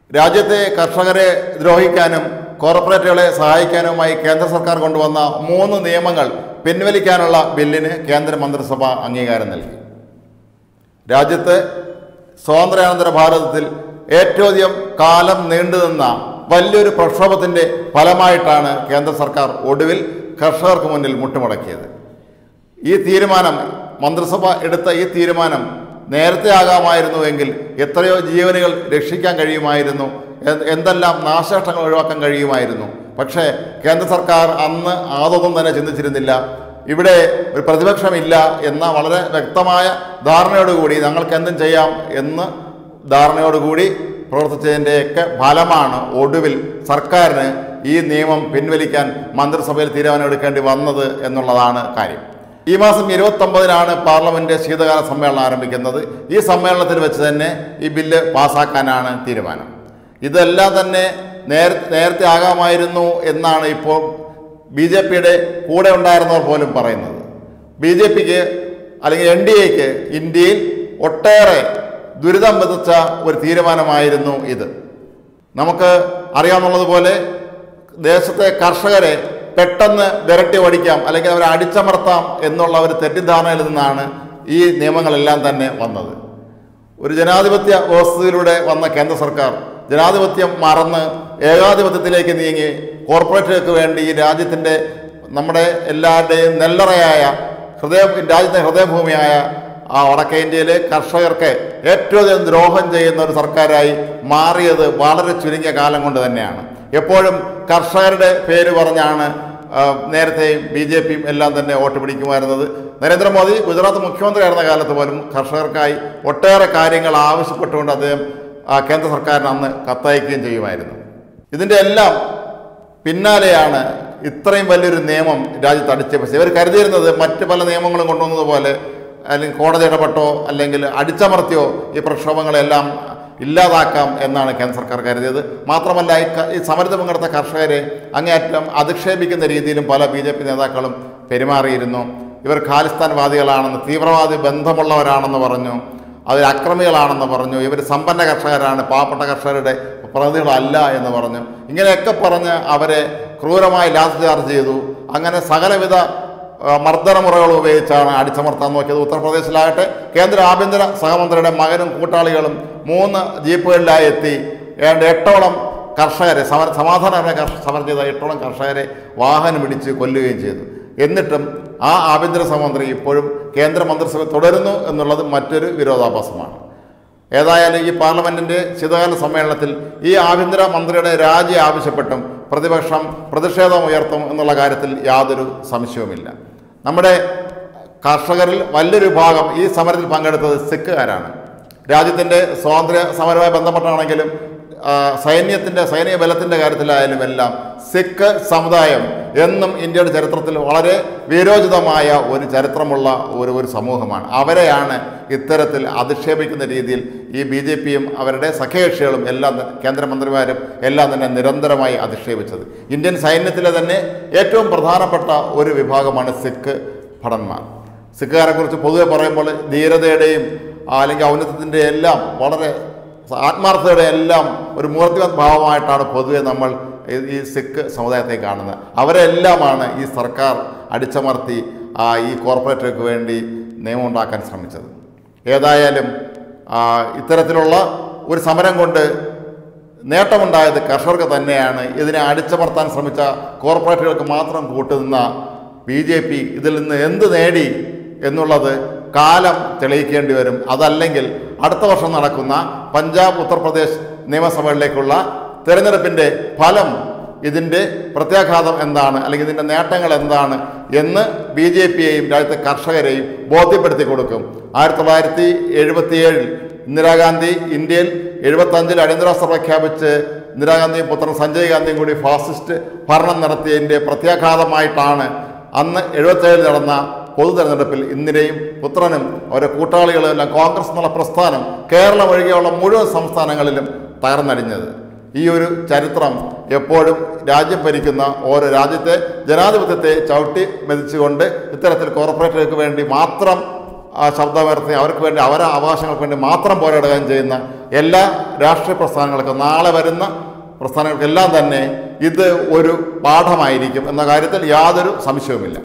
രാജ്യത്തെ കർഷകരെ ദ്രോഹിക്കാനും കോർപ്പറേറ്റുകളെ സഹായിക്കാനുമായി കേന്ദ്ര സർക്കാർ കൊണ്ടുവന്ന മൂന്ന് നിയമങ്ങൾ പിൻവലിക്കാനുള്ള ബില്ലിന് കേന്ദ്ര മന്ത്രിസഭ അംഗീകാരം നൽകി രാജ്യത്ത് സ്വാതന്ത്ര്യാനന്തര ഭാരതത്തിൽ ഏറ്റവും അധികം കാലം നീണ്ടുനിന്ന വലിയൊരു പ്രക്ഷോഭത്തിൻ്റെ ഫലമായിട്ടാണ് കേന്ദ്ര സർക്കാർ ഒടുവിൽ കർഷകർക്ക് മുന്നിൽ മുട്ടുമടക്കിയത് ഈ തീരുമാനം മന്ത്രിസഭ എടുത്ത ഈ തീരുമാനം നേരത്തെ ആകാമായിരുന്നുവെങ്കിൽ എത്രയോ ജീവനുകൾ രക്ഷിക്കാൻ കഴിയുമായിരുന്നു എ- എന്തെല്ലാം നാശനഷ്ടങ്ങൾ ഒഴിവാക്കാൻ കഴിയുമായിരുന്നു പക്ഷേ കേന്ദ്ര സർക്കാർ അന്ന് അതൊന്നും തന്നെ ചിന്തിച്ചിരുന്നില്ല ഇവിടെ ഒരു പ്രതിപക്ഷമില്ല എന്ന വളരെ വ്യക്തമായ ധാരണയോടുകൂടി ഞങ്ങൾക്ക് എന്തും ചെയ്യാം എന്ന് ധാരണയോടുകൂടി പ്രവർത്തിച്ചതിൻ്റെയൊക്കെ ഫലമാണ് ഒടുവിൽ സർക്കാരിന് ഈ നിയമം പിൻവലിക്കാൻ മന്ത്രിസഭയിൽ തീരുമാനമെടുക്കേണ്ടി വന്നത് എന്നുള്ളതാണ് കാര്യം ഈ മാസം ഇരുപത്തൊമ്പതിനാണ് പാർലമെന്റ് ശീതകാല സമ്മേളനം ആരംഭിക്കുന്നത് ഈ സമ്മേളനത്തിൽ വെച്ച് തന്നെ ഈ ബില്ല് പാസ്സാക്കാനാണ് തീരുമാനം ഇതെല്ലാം തന്നെ നേര നേരത്തെ ആകാമായിരുന്നു എന്നാണ് ഇപ്പോൾ ബി ജെ പിയുടെ കൂടെ ഉണ്ടായിരുന്നവർ പോലും പറയുന്നത് ബി ജെ പിക്ക് അല്ലെങ്കിൽ എൻ ഡി എക്ക് ഇന്ത്യയിൽ ഒട്ടേറെ ദുരിതം വിതച്ച ഒരു തീരുമാനമായിരുന്നു ഇത് നമുക്ക് അറിയാവുന്നതുപോലെ ദേശത്തെ കർഷകരെ പെട്ടെന്ന് വിരട്ടി ഓടിക്കാം അല്ലെങ്കിൽ അവരെ അടിച്ചമർത്താം എന്നുള്ള ഒരു തെറ്റിദ്ധാരണയിൽ നിന്നാണ് ഈ നിയമങ്ങളെല്ലാം തന്നെ വന്നത് ഒരു ജനാധിപത്യ വ്യവസ്ഥയിലൂടെ വന്ന കേന്ദ്ര സർക്കാർ ജനാധിപത്യം മറന്ന് ഏകാധിപത്യത്തിലേക്ക് നീങ്ങി കോർപ്പറേറ്റുകൾക്ക് വേണ്ടി ഈ രാജ്യത്തിൻ്റെ നമ്മുടെ എല്ലാവരുടെയും നെല്ലറയായ ഹൃദയ രാജ്യത്തെ ഹൃദയഭൂമിയായ ആ വടക്കേ ഇന്ത്യയിലെ കർഷകർക്ക് ഏറ്റവും അധികം ദ്രോഹം ചെയ്യുന്ന ഒരു സർക്കാരായി മാറിയത് വളരെ ചുരുങ്ങിയ കാലം കൊണ്ട് തന്നെയാണ് എപ്പോഴും കർഷകരുടെ പേര് പറഞ്ഞാണ് ആ, നേരത്തെയും ബി ജെ പിയും എല്ലാം തന്നെ വോട്ട് പിടിക്കുമായിരുന്നത് നരേന്ദ്രമോദി ഗുജറാത്ത് മുഖ്യമന്ത്രിയായിരുന്ന കാലത്ത് പോലും കർഷകർക്കായി ഒട്ടേറെ കാര്യങ്ങൾ ആവശ്യപ്പെട്ടുകൊണ്ട് അദ്ദേഹം ആ, കേന്ദ്ര സർക്കാരിന് അന്ന് കത്തയക്കുകയും ചെയ്യുമായിരുന്നു ഇതിൻ്റെ എല്ലാം പിന്നാലെയാണ് ഇത്രയും വലിയൊരു നിയമം രാജ്യത്ത് അടിച്ചേപ്പിച്ചത് ഇവർ കരുതിയിരുന്നത് മറ്റ് പല നിയമങ്ങളും കൊണ്ടുവന്നതുപോലെ അല്ലെങ്കിൽ കോടതി ഇടപെട്ടോ അല്ലെങ്കിൽ അടിച്ചമർത്തിയോ ഈ പ്രക്ഷോഭങ്ങളെല്ലാം ഇല്ലാതാക്കാം എന്നാണ് കേന്ദ്ര സർക്കാർ കരുതിയത് മാത്രമല്ല ഈ ക- ഈ സമരത്തിൽ പങ്കെടുത്ത കർഷകരെ അങ്ങേയറ്റം അധിക്ഷേപിക്കുന്ന രീതിയിലും പല ബി ജെ പി നേതാക്കളും പെരുമാറിയിരുന്നു ഇവർ ഖാലിസ്ഥാൻവാദികളാണെന്ന് തീവ്രവാദി ബന്ധമുള്ളവരാണെന്ന് പറഞ്ഞു അവർ അക്രമികളാണെന്ന് പറഞ്ഞു ഇവർ സമ്പന്ന കർഷകരാണ് പാവപ്പെട്ട കർഷകരുടെ പ്രതിനിധികളല്ല എന്ന് പറഞ്ഞു ഇങ്ങനെയൊക്കെ പറഞ്ഞ് അവരെ ക്രൂരമായി ലാസ്റ്റ് ചാർജ് ചെയ്തു അങ്ങനെ സകലവിധ ആ, മർദ്ദനമുറകൾ ഉപയോഗിച്ചാണ് അടിച്ചമർത്താൻ നോക്കിയത് ഉത്തർപ്രദേശിലാകട്ടെ കേന്ദ്ര ആഭ്യന്തര സഹമന്ത്രിയുടെ മകനും കൂട്ടാളികളും മൂന്ന് ജീപ്പുകളിലായി എത്തി ഏതാണ്ട് എട്ടോളം കർഷകരെ സമര സമാധാനപരമായി കർഷ സമരം ചെയ്ത എട്ടോളം കർഷകരെ വാഹനം ഇടിച്ച് കൊല്ലുകയും ചെയ്തു എന്നിട്ടും ആ ആഭ്യന്തര സഹമന്ത്രി ഇപ്പോഴും കേന്ദ്ര മന്ത്രിസഭ തുടരുന്നു എന്നുള്ളത് മറ്റൊരു വിരോധാഭാസമാണ് ഏതായാലും ഈ പാർലമെന്റിന്റെ ശീതകാല സമ്മേളനത്തിൽ ഈ ആഭ്യന്തര മന്ത്രിയുടെ രാജി ആവശ്യപ്പെട്ടും പ്രതിപക്ഷം പ്രതിഷേധം ഉയർത്തും എന്നുള്ള കാര്യത്തിൽ യാതൊരു സംശയവുമില്ല നമ്മുടെ കർഷകരിൽ വലിയൊരു ഭാഗം ഈ സമരത്തിൽ പങ്കെടുത്തത് സിഖുകാരാണ് രാജ്യത്തിൻ്റെ സ്വാതന്ത്ര്യ സമരവുമായി ബന്ധപ്പെട്ടാണെങ്കിലും ആ, സൈന്യത്തിൻ്റെ സൈനിക ബലത്തിൻ്റെ കാര്യത്തിലായാലും എല്ലാം സിഖ് സമുദായം എന്നും ഇന്ത്യയുടെ ചരിത്രത്തിൽ വളരെ വീരോചിതമായ ഒരു ചരിത്രമുള്ള ഒരു ഒരു സമൂഹമാണ് അവരെയാണ് ഇത്തരത്തിൽ അധിക്ഷേപിക്കുന്ന രീതിയിൽ ഈ ബി ജെ പിയും അവരുടെ സഖ്യകക്ഷികളും എല്ലാം ത- കേന്ദ്രമന്ത്രിമാരും എല്ലാം തന്നെ നിരന്തരമായി അധിക്ഷേപിച്ചത് ഇന്ത്യൻ സൈന്യത്തിലെ തന്നെ ഏറ്റവും പ്രധാനപ്പെട്ട ഒരു വിഭാഗമാണ് സിഖ് ഭടന്മാർ സിഖുകാരെ കുറിച്ച് പൊതുവെ പറയുമ്പോൾ ധീരതയുടെയും ആ, അല്ലെങ്കിൽ ഔന്നത്യത്തിൻ്റെ എല്ലാം വളരെ ആത്മാർത്ഥതയുടെ എല്ലാം ഒരു മൂർത്തിമത് ഭാവമായിട്ടാണ് പൊതുവെ നമ്മൾ ഈ- ഈ സിഖ് സമുദായത്തെ കാണുന്നത് അവരെല്ലാമാണ് ഈ സർക്കാർ അടിച്ചമർത്തി ആ, ഈ കോർപ്പറേറ്റുകൾക്ക് വേണ്ടി നിയമം ഉണ്ടാക്കാൻ ശ്രമിച്ചത് ഏതായാലും ആ, ഇത്തരത്തിലുള്ള ഒരു സമരം കൊണ്ട് നേട്ടമുണ്ടായത് കർഷകർക്ക് തന്നെയാണ് ഇതിനെ അടിച്ചമർത്താൻ ശ്രമിച്ച കോർപ്പറേറ്റുകൾക്ക് മാത്രം കൂട്ടുനിന്ന ബി ജെ പി ഇതിൽ നിന്ന് എന്ത് നേടി എന്നുള്ളത് കാലം തെളിയിക്കേണ്ടി വരും അതല്ലെങ്കിൽ അടുത്ത വർഷം നടക്കുന്ന പഞ്ചാബ് ഉത്തർപ്രദേശ് നിയമസഭകളിലേക്കുള്ള തിരഞ്ഞെടുപ്പിൻ്റെ ഫലം ഇതിൻ്റെ പ്രത്യാഘാതം എന്താണ് അല്ലെങ്കിൽ ഇതിൻ്റെ നേട്ടങ്ങൾ എന്താണ് എന്ന് ബി ജെ പിയെയും രാജ്യത്തെ കർഷകരെയും ബോധ്യപ്പെടുത്തി കൊടുക്കും ആയിരത്തി തൊള്ളായിരത്തി എഴുപത്തിയേഴിൽ ഇന്ദിരാഗാന്ധി ഇന്ത്യയിൽ എഴുപത്തഞ്ചിൽ അടിയന്തരാവസ്ഥ പ്രഖ്യാപിച്ച് ഇന്ദിരാഗാന്ധിയും പുത്രൻ സഞ്ജയ് ഗാന്ധിയും കൂടി ഫാസിസ്റ്റ് ഭരണം നടത്തിയതിൻ്റെ പ്രത്യാഘാതമായിട്ടാണ് അന്ന് എഴുപത്തേഴിൽ നടന്ന പൊതു തെരഞ്ഞെടുപ്പിൽ ഇന്ദിരയും പുത്രനും അവരുടെ കൂട്ടാളികളും എല്ലാം കോൺഗ്രസ് എന്നുള്ള പ്രസ്ഥാനം കേരളം ഒഴികെയുള്ള മുഴുവൻ സംസ്ഥാനങ്ങളിലും തകർന്നടിഞ്ഞത് ഈ ഒരു ചരിത്രം എപ്പോഴും രാജ്യം ഭരിക്കുന്ന ഓരോ രാജ്യത്തെ ജനാധിപത്യത്തെ ചവിട്ടി മെതിച്ചുകൊണ്ട് ഇത്തരത്തിൽ കോർപ്പറേറ്റുകൾക്ക് വേണ്ടി മാത്രം ആ, ശബ്ദമുയർത്തി അവർക്ക് വേണ്ടി അവരെ അവകാശങ്ങൾക്ക് വേണ്ടി മാത്രം പോരാടുകയും ചെയ്യുന്ന എല്ലാ രാഷ്ട്രീയ പ്രസ്ഥാനങ്ങൾക്കും നാളെ വരുന്ന പ്രസ്ഥാനങ്ങൾക്കെല്ലാം തന്നെ ഇത് ഒരു പാഠമായിരിക്കും എന്ന കാര്യത്തിൽ യാതൊരു സംശയവുമില്ല